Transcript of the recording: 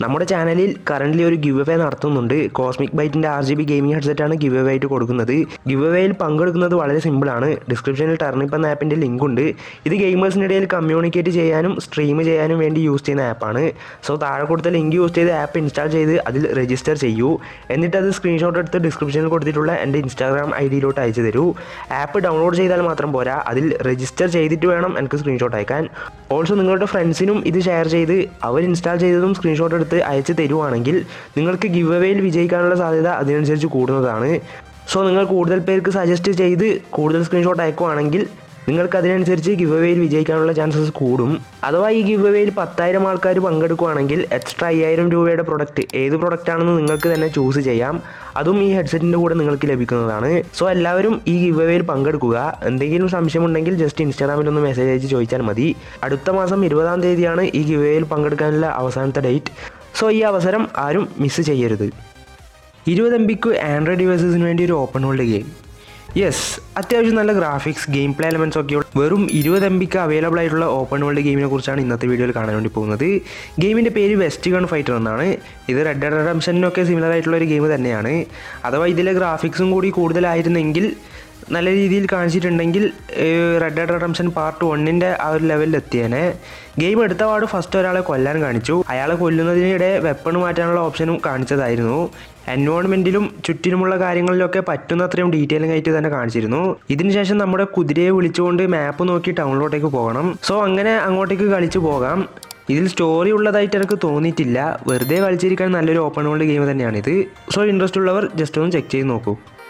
നമ്മുടെ ചാനലിൽ കറൻ്റ്ലി ഒരു ഗിവ് അവേ നടത്തുന്നുണ്ട് കോസ്മിക് ബൈറ്റിൻ്റെ ആർ ജി ബി ഗെയിമിംഗ് ഹെഡ്സെറ്റാണ് ഗിവ് അവേ ആയിട്ട് കൊടുക്കുന്നത് ഗിവ് അവേയിൽ പങ്കെടുക്കുന്നത് വളരെ സിമ്പിളാണ് ഡിസ്ക്രിപ്ഷനിൽ ടർണിപ്പ് എന്ന ആപ്പിൻ്റെ ലിങ്ക് ഉണ്ട് ഇത് ഗെയിമേഴ്സിനിടയിൽ കമ്മ്യൂണിക്കേറ്റ് ചെയ്യാനും സ്ട്രീം ചെയ്യാനും വേണ്ടി യൂസ് ചെയ്യുന്ന ആപ്പാണ് സോ താഴെ കൊടുത്ത ലിങ്ക് യൂസ് ചെയ്ത് ആപ്പ് ഇൻസ്റ്റാൾ ചെയ്ത് അതിൽ രജിസ്റ്റർ ചെയ്യൂ എന്നിട്ട് അത് സ്ക്രീൻഷോട്ട് എടുത്ത് ഡിസ്ക്രിപ്ഷനിൽ കൊടുത്തിട്ടുള്ള എൻ്റെ ഇൻസ്റ്റാഗ്രാം ഐ ഡിയിലോട്ട് അയച്ചു തരൂ ആപ്പ് ഡൗൺലോഡ് ചെയ്താൽ മാത്രം പോരാ അതിൽ രജിസ്റ്റർ ചെയ്തിട്ട് വേണം എനിക്ക് സ്ക്രീൻഷോട്ട് അയക്കാൻ ഓൾസോ നിങ്ങളുടെ ഫ്രണ്ട്സിനും ഇത് ഷെയർ ചെയ്ത് അവർ ഇൻസ്റ്റാൾ ചെയ്തതും സ്ക്രീൻഷോട്ട് എടുത്ത് അയച്ച് തരുവാണെങ്കിൽ നിങ്ങൾക്ക് ഗിവ് അവേയിൽ വിജയിക്കാനുള്ള സാധ്യത അതിനനുസരിച്ച് കൂടുന്നതാണ് സോ നിങ്ങൾ കൂടുതൽ പേർക്ക് സജസ്റ്റ് ചെയ്ത് കൂടുതൽ സ്ക്രീൻഷോട്ട് അയക്കുവാണെങ്കിൽ നിങ്ങൾക്ക് അതിനനുസരിച്ച് ഗിവ് അവേയിൽ വിജയിക്കാനുള്ള ചാൻസസ് കൂടും അഥവാ ഈ ഗിവ് അവേയിൽ പത്തായിരം ആൾക്കാർ പങ്കെടുക്കുകയാണെങ്കിൽ എക്സ്ട്രാ അയ്യായിരം രൂപയുടെ പ്രൊഡക്റ്റ് ഏത് പ്രൊഡക്റ്റ് ആണെന്ന് നിങ്ങൾക്ക് തന്നെ ചൂസ് ചെയ്യാം അതും ഈ ഹെഡ്സെറ്റിൻ്റെ കൂടെ നിങ്ങൾക്ക് ലഭിക്കുന്നതാണ് സോ എല്ലാവരും ഈ ഗിവ് അവേയിൽ പങ്കെടുക്കുക എന്തെങ്കിലും സംശയമുണ്ടെങ്കിൽ ജസ്റ്റ് ഇൻസ്റ്റാഗ്രാമിൽ ഒന്ന് മെസ്സേജ് അയച്ച് ചോദിച്ചാൽ മതി അടുത്ത മാസം ഇരുപതാം തീയതിയാണ് ഈ ഗിവ് അവേയിൽ പങ്കെടുക്കാനുള്ള അവസാനത്തെ ഡേറ്റ് സോ ഈ അവസരം ആരും മിസ് ചെയ്യരുത് ഇരുപത് എം ബിക്ക് ആൻഡ്രോയിഡ് ഡിവൈസസിന് വേണ്ടി ഒരു ഓപ്പൺ വേൾഡ് ഗെയിം യെസ് അത്യാവശ്യം നല്ല ഗ്രാഫിക്സ് ഗെയിം പ്ലേ എലമെൻറ്റ്സ് ഒക്കെ ഉള്ള വെറും ഇരുപത് എം ബിക്ക് അവൈലബിൾ ആയിട്ടുള്ള ഓപ്പൺ വേൾഡ് ഗെയിമിനെ കുറിച്ചാണ് ഇന്നത്തെ വീഡിയോയിൽ കാണാൻ വേണ്ടി പോകുന്നത് ഗെയിമിൻ്റെ പേര് വെസ്റ്റ് ഗൺ ഫൈറ്റർ എന്നാണ് ഇത് റെഡ് ഡെഡ് റെഡംഷനൊക്കെ സിമിലർ ആയിട്ടുള്ള ഒരു ഗെയിം തന്നെയാണ് അഥവാ ഇതിലെ ഗ്രാഫിക്സും കൂടി കൂടുതലായിരുന്നെങ്കിൽ നല്ല രീതിയിൽ കാണിച്ചിട്ടുണ്ടെങ്കിൽ റെഡ് ഡെഡ് റെഡംഷൻ പാർട്ട് വണ്ണിൻ്റെ ആ ഒരു ലെവലിൽ എത്തിയേനെ ഗെയിം എടുത്ത പാട് ഫസ്റ്റ് ഒരാളെ കൊല്ലാൻ കാണിച്ചു അയാളെ കൊല്ലുന്നതിനിടെ വെപ്പൺ മാറ്റാനുള്ള ഓപ്ഷനും കാണിച്ചതായിരുന്നു എൻവയോൺമെൻറ്റിലും ചുറ്റിനുമുള്ള കാര്യങ്ങളിലൊക്കെ പറ്റുന്നത്രയും ഡീറ്റെയിലിംഗ് ആയിട്ട് തന്നെ കാണിച്ചിരുന്നു ഇതിനുശേഷം നമ്മുടെ കുതിരയെ വിളിച്ചുകൊണ്ട് മാപ്പ് നോക്കി ടൗണിലോട്ടേക്ക് പോകണം സോ അങ്ങനെ അങ്ങോട്ടേക്ക് കളിച്ചു പോകാം ഇതിൽ സ്റ്റോറി ഉള്ളതായിട്ട് എനിക്ക് തോന്നിയിട്ടില്ല വെറുതെ കളിച്ചിരിക്കാൻ നല്ലൊരു ഓപ്പൺ വേൾഡ് ഗെയിം തന്നെയാണിത് സോ ഇൻട്രസ്റ്റ് ഉള്ളവർ ജസ്റ്റ് ഒന്ന് ചെക്ക് ചെയ്ത് നോക്കൂ